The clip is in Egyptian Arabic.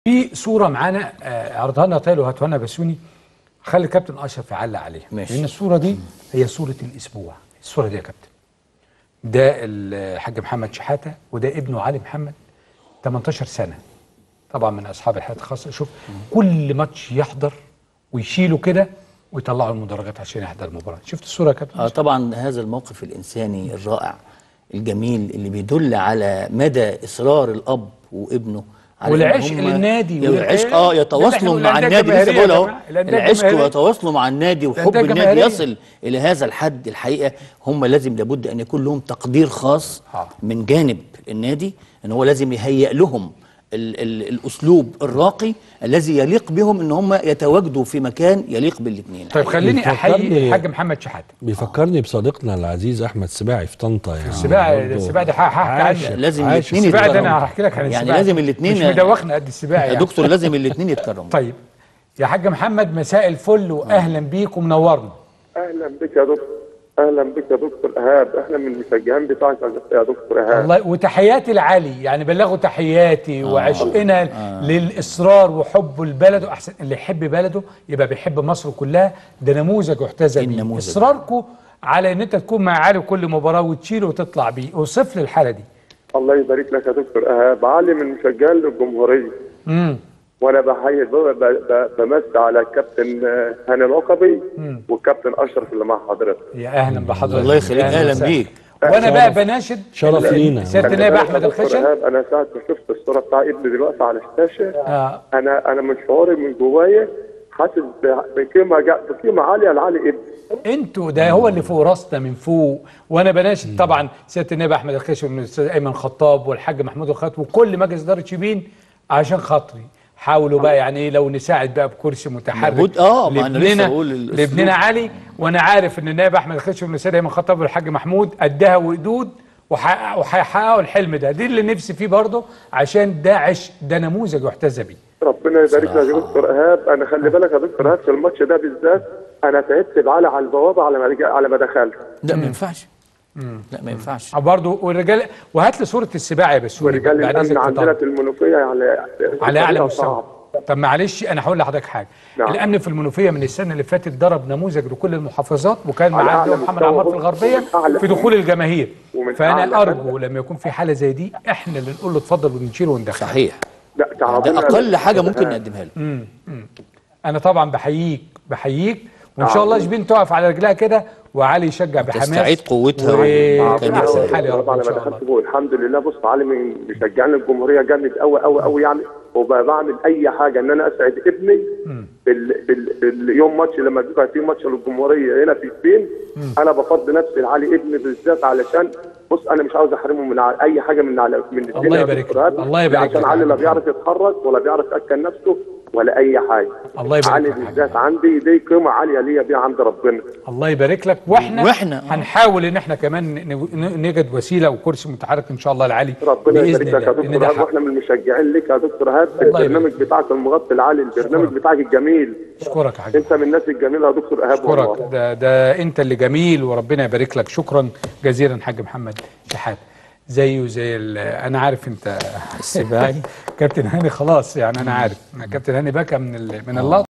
في صوره معانا آه، عرضها لنا طايل وهاتوها لنا بسوني خلي الكابتن اشرف يعلق عليها ماشي. لان الصوره دي هي صوره الاسبوع الصوره دي يا كابتن ده الحاج محمد شحاته وده ابنه علي محمد 18 سنه طبعا من اصحاب الحياه الخاصه شوف كل ماتش يحضر ويشيله كده ويطلعوا المدرجات عشان يحضر المباراه شفت الصوره يا كابتن آه طبعا هذا الموقف الإنساني الرائع الجميل اللي بيدل على مدى إصرار الأب وابنه على إن والعشق هم- للنادي يا العشق والإيه؟ اه ده يتواصلوا إحنا مع والأندية النادي لسه الجماهيرية بقول يا اهو جماعة، الأندية العشق الجماهيرية. ويتواصلوا مع النادي وحب الأندية النادي الجماهيرية. يصل إلى هذا الحد الحقيقة هم لازم لابد أن يكون لهم تقدير خاص آه. من جانب النادي أن هو لازم يهيئ لهم ال ال الأسلوب الراقي الذي يليق بهم أن هم يتواجدوا في مكان يليق بالاثنين طيب خليني احيي بيفكرني- الحاج محمد شحاته بيفكرني بصديقنا العزيز احمد سباعي في طنطا يعني السباعي برضه السباعي ده هحكي عايش- عنه لازم عايش الاثنين السباعي ده يتكرموا. انا هحكي لك عن يعني السباعي لازم الاثنين مش مدوخنا قد السباعي يا يعني. دكتور لازم الاثنين يتكرموا طيب يا حاج محمد مساء الفل واهلا بيك ومنورنا اهلا بك يا دكتور اهلا بك يا دكتور ايهاب احنا من المشجعين بتاعك يا دكتور ايهاب والله وتحياتي لعلي يعني بلغوا تحياتي وعشقنا للاصرار وحب البلد واحسن اللي يحب بلده يبقى بيحب مصر كلها ده نموذج يحتذى بيه النموذج. اصراركم على ان انت تكون مع علي كل مباراه وتشيله وتطلع بيه اوصف لي الحاله دي الله يبارك لك يا دكتور ايهاب علي من مشجعين للجمهوريه امم وانا بحيي ب- ب- ب- بمس على الكابتن آه، هاني العقبي والكابتن اشرف اللي مع حضرتك يا اهلا بحضرتك الله يخليك اهلا وسهلا. بيك وانا بقى بناشد شرف ال- لينا. سياده خلي النائب بالك يا احمد دكتور الخشن إيهاب، انا ساعه ما شفت الصوره بتاع ابني دلوقتي على الشاشه آه. انا انا من شعوري من جوايا حاسس ب- بقيمه جا- بقيمه عاليه لعلي ابني انتوا ده هو اللي فوق راسنا من فوق وانا بناشد طبعا سياده النائب احمد الخشب والاستاذ ايمن خطاب والحاج محمود الخط وكل مجلس اداره شبين عشان خاطري حاولوا بقى يعني ايه لو نساعد بقى بكرسي متحرك لابد- آه، ما أنا لسه لابننا بقول الأسلوب. لابننا علي وانا عارف ان النائب احمد الخشب والاستاذ ايمن خطاب والحاج محمود قدها وقدود وحقق- وهيحققوا الحلم ده دي اللي نفسي فيه برضه عشان ده عشق ده نموذج يحتذى بيه ربنا يبارك لك يا دكتور ايهاب انا خلي بالك يا دكتور ايهاب في الماتش ده بالذات انا تعبت بعلي على البوابه على ما رجع- على ما دخلت لا ما ينفعش لا ما ينفعش برضه والرجال وهات لي صوره السباع يا بسوني ورجال بعد الامن إذنك عندنا تطلع. في المنوفيه على على اعلى طريقة مستوى صعب. طب معلش انا هقول لحضرتك حاجه نعم. الامن في المنوفيه من السنه اللي فاتت ضرب نموذج لكل المحافظات وكان على معاه أعلى محمد مستوى. عمار في الغربيه ومن أعلى- في دخول الجماهير ومن فانا أعلى ارجو لما يكون في حاله زي دي احنا اللي نقول له اتفضل ونشيله وندخله صحيح لا ده تعبنا اقل حاجه ممكن نقدمها له انا طبعا بحييك بحييك وان شاء الله شبين تقف على رجلها كده وعلي يشجع بحماس تستعيد قوتها وكان وكان احسن يحسن حال يا رب على ان ما شاء الله دخلت جوه الحمد لله بص علي من بيشجعني الجمهوريه جامد قوي قوي قوي يعني وبقى بعمل اي حاجه ان انا اسعد ابني بال بال باليوم ماتش لما بيبقى في ماتش للجمهوريه هنا في سبين انا بفضي نفسي لعلي ابني بالذات علشان بص انا مش عاوز احرمه من ع- اي حاجه من على من الدنيا الله يا يبارك دكتور لك. هاد. الله يبارك عشان لك. علي لا بيعرف يتحرك ولا بيعرف ياكل نفسه ولا اي حاجه الله يبارك علي لك يا بالذات عندي دي قيمه عاليه ليا بيها عند ربنا الله يبارك لك واحنا وإحنا، آه. هنحاول ان احنا كمان ن- ن- نجد وسيله وكرسي متحرك ان شاء الله لعلي ربنا باذن يبارك لك يا الله لان دكتور ده هاب حق. واحنا من المشجعين لك يا دكتور هاب الله البرنامج بتاعك المغطي العالي البرنامج بتاعك الجميل اشكرك يا حاج انت من الناس الجميله يا دكتور ايهاب اشكرك والله ده ده انت اللي جميل وربنا يبارك لك شكرا جزيلا حاج محمد شحات زيه زي ال- انا عارف انت السباعي كابتن هاني خلاص يعني انا عارف كابتن هاني بكى من ال- من اللقطه